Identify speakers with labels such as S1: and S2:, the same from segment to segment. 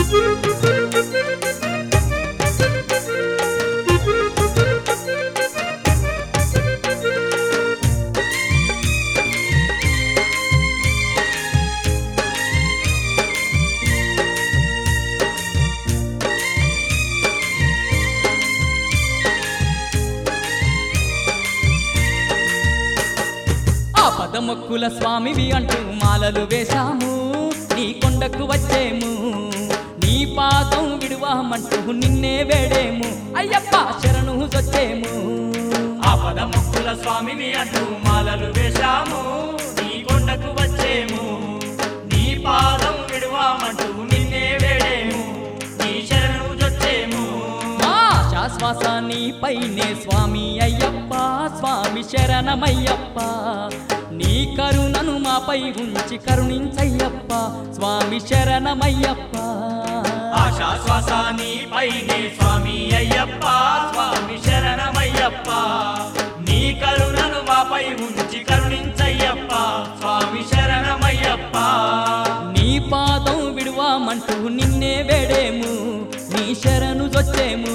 S1: ఆ పదమొక్కుల స్వామివి అంటూ మాలలు వేశాము నీ కొండకు వచ్చేము నీ పాదం విడువామంటూ నిన్నే వేడేము అయ్యప్ప శరణు వచ్చేము
S2: ఆపద ముక్కుల స్వామిని అంటూ మాలలు వేశాము నీ కొండకు వచ్చేము నీ పాదం విడువామంటూ నిన్నే వేడేము నీ శరణు జొచ్చేము
S1: మా శాశ్వాస నీపైనే స్వామి అయ్యప్ప స్వామి శరణమయ్యప్ప నీ కరుణను మాపై ఉంచి కరుణించయ్యప్ప స్వామి శరణమయ్యప్ప
S2: ఆశా శ్వాస నీపైనే స్వామి అయ్యప్ప స్వామి శరణమయ్యప్ప నీ కరుణను మాపై ఉంచి కరుణించయ్యప్ప స్వామి శరణమయ్యప్ప
S1: నీ పాదం విడువామంటూ నిన్నే వేడేము నీ శరణు జొచ్చేము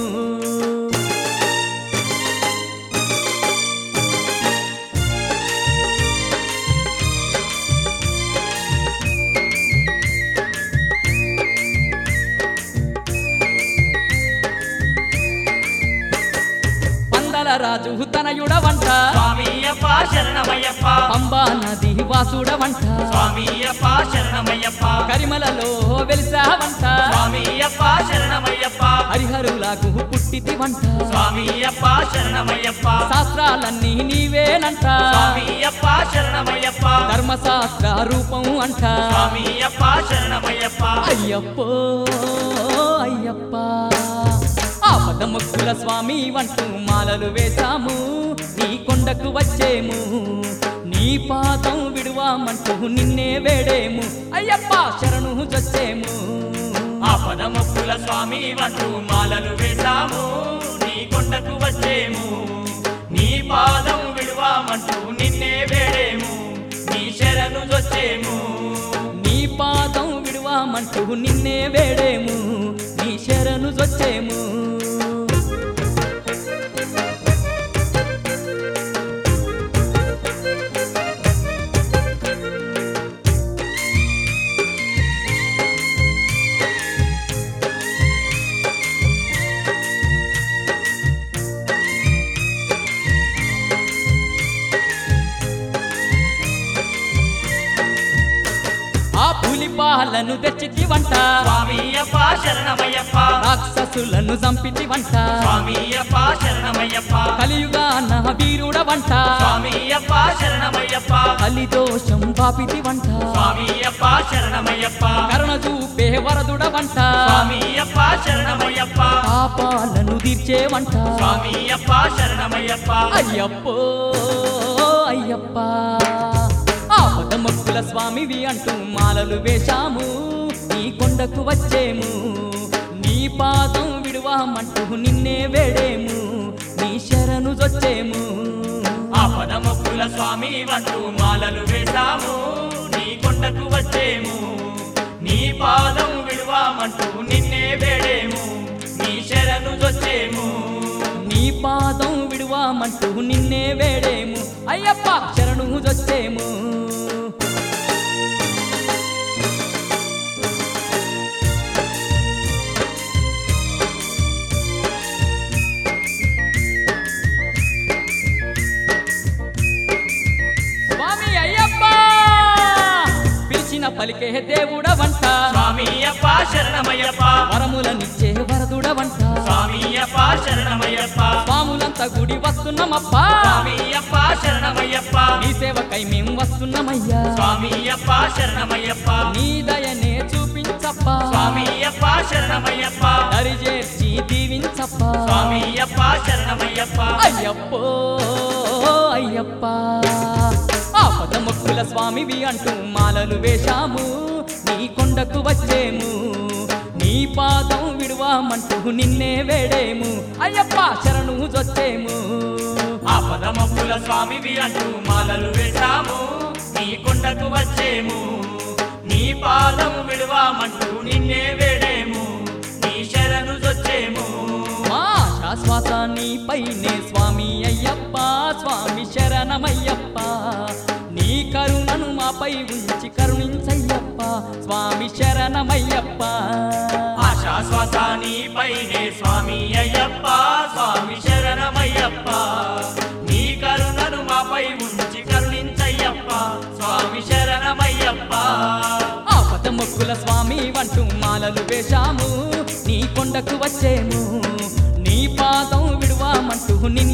S1: పందల రాజు తనయుడవంట
S2: స్వామి అప్ప శరణమయ్యప్ప
S1: పంబా నది వాసుడవంట
S2: స్వామి అప్ప శరణమయ్యప్ప
S1: కరిమలలో వెలిసావంట
S2: స్వామి అప్ప శరణమయ్యప్ప
S1: హరిహరులకు పుట్టితివంట
S2: స్వామి అప్ప శరణమయ్యప్ప
S1: శాస్త్రాలన్నీ నీవేనంట
S2: స్వామి అప్ప శరణమయ్యప్ప
S1: ధర్మశాస్త్ర రూపం అంట
S2: స్వామి అప్ప శరణమయ్యప్ప
S1: అయ్యప్పో అయ్యప్ప ఆపద మొక్కుల స్వామి వంటూ మాలలు వేశాము నీ కొండకు వచ్చేము నీ పాదం విడువామంటూ నిన్నే వేడేము అయ్యప్ప శరణు చచ్చేము
S2: ఆపద మొక్కుల స్వామి వంటూ మాలలు వేశాము నీ కొండకు వచ్చేము నీ పాదం విడువామంటూ నిన్నే వేడేము నీ శరణు జొచ్చేము
S1: నీ పాదం విడువామంటూ నిన్నే వేడేము నీ శరణు చచ్చేము ఆ పులిపాలను తెచ్చితివంట
S2: స్వామి అప్ప శరణమయ్యప్ప
S1: రాక్షసులను చంపితివంట
S2: స్వామి అప్ప శరణమయ్యప్ప
S1: కలియుగాన వీరుడవంట
S2: స్వామి అప్ప శరణమయ్యప్ప
S1: కలిదోషం పాపితివంట
S2: స్వామి అప్ప శరణమయ్యప్ప
S1: కరుణ చూపే వరదుడవంట
S2: స్వామి అప్ప శరణమయ్యప్ప
S1: పాపాలను తీర్చేవంట
S2: స్వామి అప్ప శరణమయ్యప్ప
S1: అయ్యప్పో అయ్యప్ప ఆపద మొక్కుల స్వామివి అంటూ మాలలు వేశాము నీ కొండకు వచ్చేము నీ పాదం విడువామంటూ నిన్నే వేడేము నీ శరణు జొచ్చేము
S2: ఆపద మొక్కుల స్వామి వంటూ మాలలు వేశాము నీ కొండకు వచ్చేము నీ పాదం విడువామంటూ నిన్నే వేడేము నీ శరణు జొచ్చేము
S1: నీ పాదం విడువామంటూ నిన్నే వేడేము అయ్యప్ప శరణు జొచ్చేము స్వామి అయ్యప్ప పిలిచిన పలికే దేవుడవంట
S2: స్వామి అప్ప శరణమయ్యప్ప
S1: వరములనిచ్చే వరదుడవంట
S2: స్వామి అప్ప శరణమయ్యప్ప
S1: స్వాములంతా గుడి వస్తున్నామప్ప
S2: స్వామి అప్ప శరణమయ్యప్ప
S1: నీ సేవకై మేం వస్తున్నామయ్యా
S2: స్వామి అప్ప శరణమయ్యప్ప
S1: నీ దయనే చూపించప్ప
S2: స్వామి అప్ప శరణమయ్యప్ప
S1: దరి చేర్చి దీవించప్ప
S2: స్వామి అప్ప శరణమయ్యప్ప
S1: అయ్యప్పో అయ్యప్ప ఆపద మొక్కుల స్వామివి అంటూ మాలలు వేశాము నీ కొండకు వచ్చేము నీ పాదం విడువామంటూ నిన్నే వేడేము అయ్యప్ప శరణు జొచ్చేము
S2: ఆపద మొక్కుల స్వామివి అంటూ మాలలు వేశాము నీ కొండకు వచ్చేము నీ పాదం విడువామంటూ నిన్నే వేడేము
S1: నీపైనే స్వామి అయ్యప్ప స్వామి శరణమయ్యప్ప నీ కరుణను మాపై ఉంచి కరుణించయ్యప్ప స్వామి శరణమయ్యప్ప
S2: ఆశాశ్వాస నీపైనే స్వామి అయ్యప్ప స్వామి శరణమయ్యప్ప నీ కరుణను మాపై ఉంచి కరుణించయ్యప్ప స్వామి శరణమయ్యప్ప
S1: ఆపద మొక్కుల స్వామి వంటూ మాలలు వేశాము నీ కొండకు వచ్చేము నీ పాదం విడువామంటూ నిన్ను